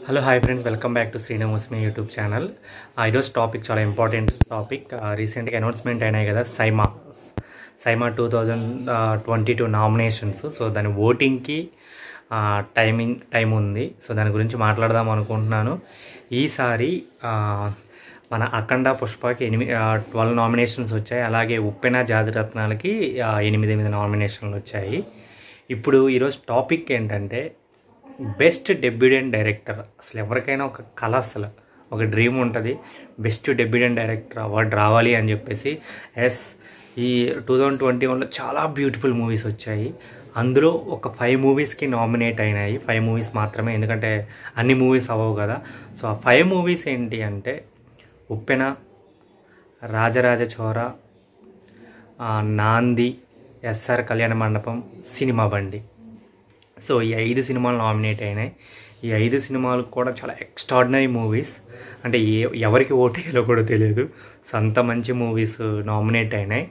hello hi friends welcome back to Srinu ముస్మి YouTube channel ఈరోజు topic చాలా ఇంపార్టెంట్ టాపిక్ రీసెంట్గా అనౌన్స్మెంట్ అయినాయి కదా SIIMA SIIMA two thousand twenty two nominations so దాని ఓటింగ్కి టైమింగ్ టైం ఉంది సో దాని గురించి మాట్లాడదాం అనుకుంటున్నాను ఈసారి ఆ, మన అఖండ పుష్పకి ఎనిమిది ట్వెల్వ్ నామినేషన్స్ వచ్చాయి అలాగే ఉప్పెన జాతిరత్నాలకి ఆ, ఎనిమిది ఎనిమిది నామినేషన్లు వచ్చాయి ఇప్పుడు ఈరోజు టాపిక్ ఏంటంటే బెస్ట్ డెబ్యూడెంట్ డైరెక్టర్ అసలు ఎవరికైనా ఒక కళ అసలు ఒక డ్రీమ్ ఉంటుంది బెస్ట్ డెబ్యూడెంట్ డైరెక్టర్ అవార్డు రావాలి అని చెప్పేసి ఎస్ ఈ టూ థౌజండ్ ట్వంటీ వన్లో చాలా బ్యూటిఫుల్ మూవీస్ వచ్చాయి అందులో ఒక ఫైవ్ మూవీస్కి నామినేట్ అయినాయి ఫైవ్ మూవీస్ మాత్రమే ఎందుకంటే అన్ని మూవీస్ అవ్వవు కదా సో ఆ ఫైవ్ మూవీస్ ఏంటి అంటే ఉప్పెన రాజరాజ చోర ఆ, నాంది ఎస్ఆర్ కళ్యాణ మండపం సినిమా బండి సో ఈ ఐదు సినిమాలు నామినేట్ అయినాయి ఈ ఐదు సినిమాలు కూడా చాలా ఎక్స్ట్రాడినరీ మూవీస్ అంటే ఏ ఎవరికి ఓటు వేయాలో కూడా తెలియదు సో అంత మంచి మూవీస్ నామినేట్ అయినాయి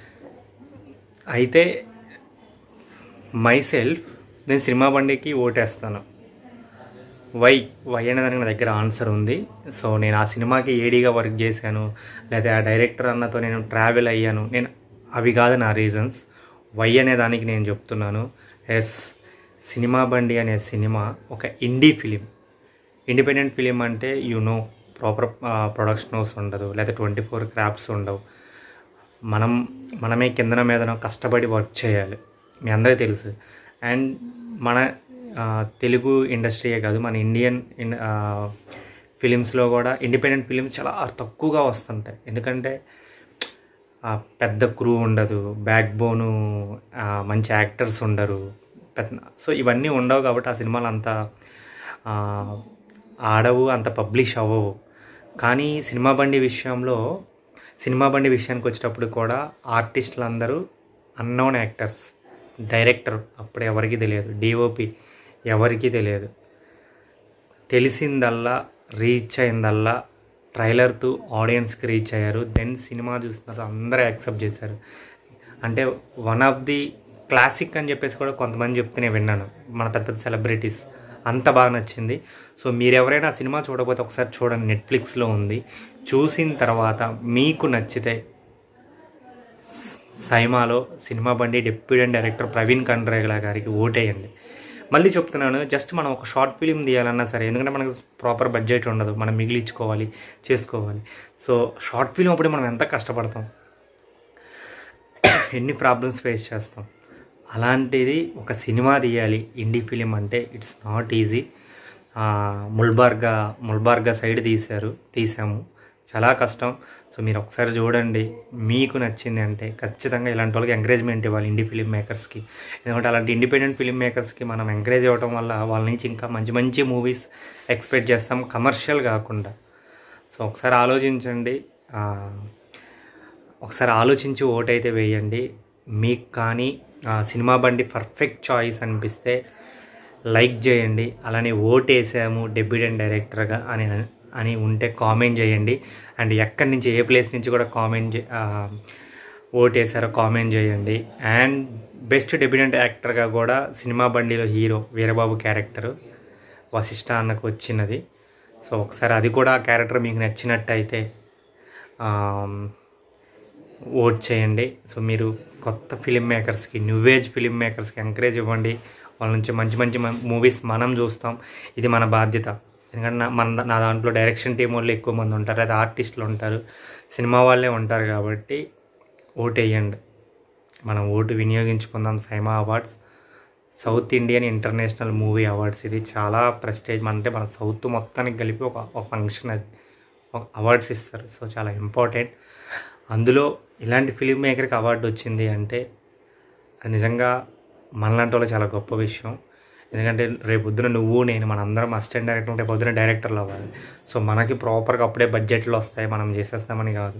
అయితే మై సెల్ఫ్ నేను సినిమా బండికి ఓటేస్తాను వై వై అనే దానికి నా దగ్గర ఆన్సర్ ఉంది సో నేను ఆ సినిమాకి ఏడీగా వర్క్ చేశాను లేదా ఆ డైరెక్టర్ అన్నతో నేను ట్రావెల్ అయ్యాను నేను అవి కాదు నా రీజన్స్ వై అనే దానికి నేను చెప్తున్నాను ఎస్ సినిమా బండి అనే సినిమా ఒక ఇండీ ఫిలిం ఇండిపెండెంట్ ఫిలిం అంటే you know proper production house ఉండదు లేదా ట్వంటీ ఫోర్ క్రాఫ్ట్స్ ఉండవు మనం మనమే కిందన మీదన కష్టపడి వర్క్ చేయాలి మీ అందరికీ తెలుసు అండ్ మన ఆ, తెలుగు ఇండస్ట్రీయే కాదు మన ఇండియన్ ఇన్ ఫిలిమ్స్లో కూడా ఇండిపెండెంట్ ఫిలిమ్స్ చాలా తక్కువగా వస్తుంటాయి ఎందుకంటే ఆ, పెద్ద క్రూ ఉండదు బ్యాక్ బోను మంచి యాక్టర్స్ ఉండరు పెద్ద సో ఇవన్నీ ఉండవు కాబట్టి ఆ సినిమాలు అంత ఆ, ఆడవు అంత పబ్లిష్ అవ్వవు కానీ సినిమా బండి విషయంలో సినిమా బండి విషయానికి వచ్చేటప్పుడు కూడా ఆర్టిస్టులు అందరూ అన్నోన్ యాక్టర్స్ డైరెక్టర్ అప్పుడు ఎవరికి తెలియదు డిఓపి ఎవరికి తెలియదు తెలిసిందల్లా రీచ్ అయిందల్లా ట్రైలర్తో ఆడియన్స్కి రీచ్ అయ్యారు దెన్ సినిమా చూస్తున్నారు అందరూ యాక్సెప్ట్ చేశారు అంటే వన్ ఆఫ్ ది క్లాసిక్ అని చెప్పేసి కూడా కొంతమంది చెప్తే నేను విన్నాను మన పెద్ద పెద్ద సెలబ్రిటీస్ అంత బాగా నచ్చింది సో మీరు ఎవరైనా ఆ సినిమా చూడకపోతే ఒకసారి చూడండి నెట్ఫ్లిక్స్లో ఉంది చూసిన తర్వాత మీకు నచ్చితే సైమాలో సినిమా బండి డిప్యూటీ డైరెక్టర్ ప్రవీణ్ కండ్రేగల గారికి ఓటేయండి మళ్ళీ చెప్తున్నాను జస్ట్ మనం ఒక షార్ట్ ఫిలిం తీయాలన్నా సరే ఎందుకంటే మనకు ప్రాపర్ బడ్జెట్ ఉండదు మనం మిగిలించుకోవాలి చేసుకోవాలి సో షార్ట్ ఫిలిం అప్పుడు మనం ఎంత కష్టపడతాం ఎన్ని ప్రాబ్లమ్స్ ఫేస్ చేస్తాం అలాంటిది ఒక సినిమా తీయాలి ఇండీ ఫిలిం అంటే ఇట్స్ నాట్ ఈజీ ముల్బార్గా ముల్బార్గా సైడ్ తీశారు తీసాము చాలా కష్టం సో మీరు ఒకసారి చూడండి మీకు నచ్చింది అంటే ఖచ్చితంగా ఇలాంటి వాళ్ళకి ఎంకరేజ్మెంట్ ఇవ్వాలి ఇండి ఫిలిం మేకర్స్కి ఎందుకంటే అలాంటి ఇండిపెండెంట్ ఫిలిం మేకర్స్కి మనం ఎంకరేజ్ ఇవ్వడం వల్ల వాళ్ళ నుంచి ఇంకా మంచి మంచి మూవీస్ ఎక్స్పెక్ట్ చేస్తాం కమర్షియల్ కాకుండా సో ఒకసారి ఆలోచించండి ఆ, ఒకసారి ఆలోచించి ఓటైతే వేయండి మీకు కానీ ఆ, సినిమా బండి పర్ఫెక్ట్ చాయిస్ అనిపిస్తే లైక్ చేయండి అలానే ఓటేసాము డెబ్యూటెంట్ డైరెక్టర్గా అని అని ఉంటే కామెంట్ చేయండి అండ్ ఎక్కడి నుంచి ఏ ప్లేస్ నుంచి కూడా కామెంట్ ఓటేసారో కామెంట్ చేయండి అండ్ బెస్ట్ డెబ్యూటెంట్ యాక్టర్గా కూడా సినిమా బండిలో హీరో వీరబాబు క్యారెక్టరు వశిష్ఠ అన్నకు వచ్చినది సో ఒకసారి అది కూడా ఆ క్యారెక్టర్ మీకు నచ్చినట్టయితే ఆమ్, ఓట్ చేయండి సో మీరు కొత్త ఫిలిం మేకర్స్కి న్యూ ఏజ్ ఫిలిం మేకర్స్కి ఎంకరేజ్ ఇవ్వండి వాళ్ళ నుంచి మంచి మంచి మూవీస్ మనం చూస్తాం ఇది మన బాధ్యత ఎందుకంటే నా మన నా దాంట్లో డైరెక్షన్ టీం వాళ్ళు ఎక్కువ మంది ఉంటారు లేదా ఆర్టిస్టులు ఉంటారు సినిమా వాళ్ళే ఉంటారు కాబట్టి ఓటు వేయండి మనం ఓటు వినియోగించుకుందాం SIIMA awards south Indian international movie awards ఇది చాలా ప్రెస్టేజ్ అంటే మన సౌత్ మొత్తానికి కలిపి ఒక ఒక ఫంక్షన్ అది ఒక అవార్డ్స్ ఇస్తారు సో చాలా ఇంపార్టెంట్ అందులో ఇలాంటి ఫిలిం మేకర్కి అవార్డు వచ్చింది అంటే అది నిజంగా మనలాంటి వాళ్ళు చాలా గొప్ప విషయం ఎందుకంటే రేపు పొద్దున నువ్వు నేను మన అందరం అసిస్టెంట్ డైరెక్టర్ రేపు పొద్దున డైరెక్టర్లు అవ్వాలి సో మనకి ప్రాపర్గా అప్పుడే బడ్జెట్లు వస్తాయి మనం చేసేస్తామని కాదు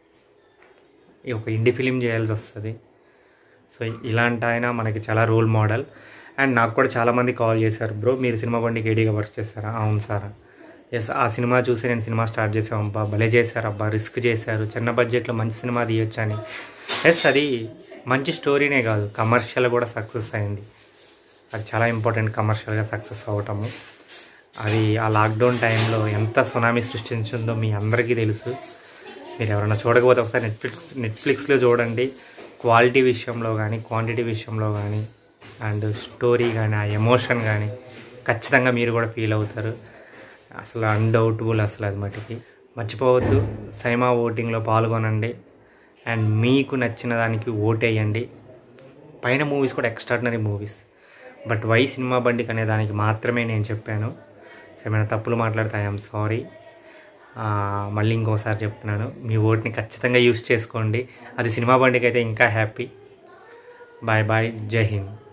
ఈ ఒక ఇండి ఫిలిం చేయాల్సి వస్తుంది సో ఇలాంటి ఆయన మనకి చాలా రోల్ మోడల్ అండ్ నాకు కూడా చాలామంది కాల్ చేశారు బ్రో మీరు సినిమా బండికి ఏడీగా వర్క్ చేస్తారా అవును సార్ ఎస్ ఆ సినిమా చూసి నేను సినిమా స్టార్ట్ చేసాం అబ్బా భలే చేశారు అబ్బా రిస్క్ చేశారు చిన్న బడ్జెట్లో మంచి సినిమా తీయొచ్చు అని ఎస్ అది మంచి స్టోరీనే కాదు కమర్షియల్ కూడా సక్సెస్ అయింది అది చాలా ఇంపార్టెంట్ కమర్షియల్గా సక్సెస్ అవ్వటము అది ఆ లాక్డౌన్ టైంలో ఎంత సునామీ సృష్టించిందో మీ అందరికీ తెలుసు మీరు ఎవరైనా చూడకపోతే ఒకసారి నెట్ఫ్లిక్స్ నెట్ఫ్లిక్స్లో చూడండి క్వాలిటీ విషయంలో కానీ క్వాంటిటీ విషయంలో కానీ అండ్ స్టోరీ కానీ ఆ ఎమోషన్ కానీ ఖచ్చితంగా మీరు కూడా ఫీల్ అవుతారు అసలు అన్డౌటబుల్ అసలు అది మటుకి మర్చిపోవద్దు సైమా ఓటింగ్లో పాల్గొనండి అండ్ మీకు నచ్చిన దానికి ఓటేయండి పైన మూవీస్ కూడా ఎక్స్ట్రాడినరీ మూవీస్ బట్ వై సినిమా బండికి అనే దానికి మాత్రమే నేను చెప్పాను సో ఏమైనా తప్పులు మాట్లాడితే ఐఎమ్ సారీ మళ్ళీ ఇంకోసారి చెప్తున్నాను మీ ఓట్ని ఖచ్చితంగా యూస్ చేసుకోండి అది సినిమా బండికి అయితే ఇంకా హ్యాపీ బాయ్ బాయ్ జై హింద్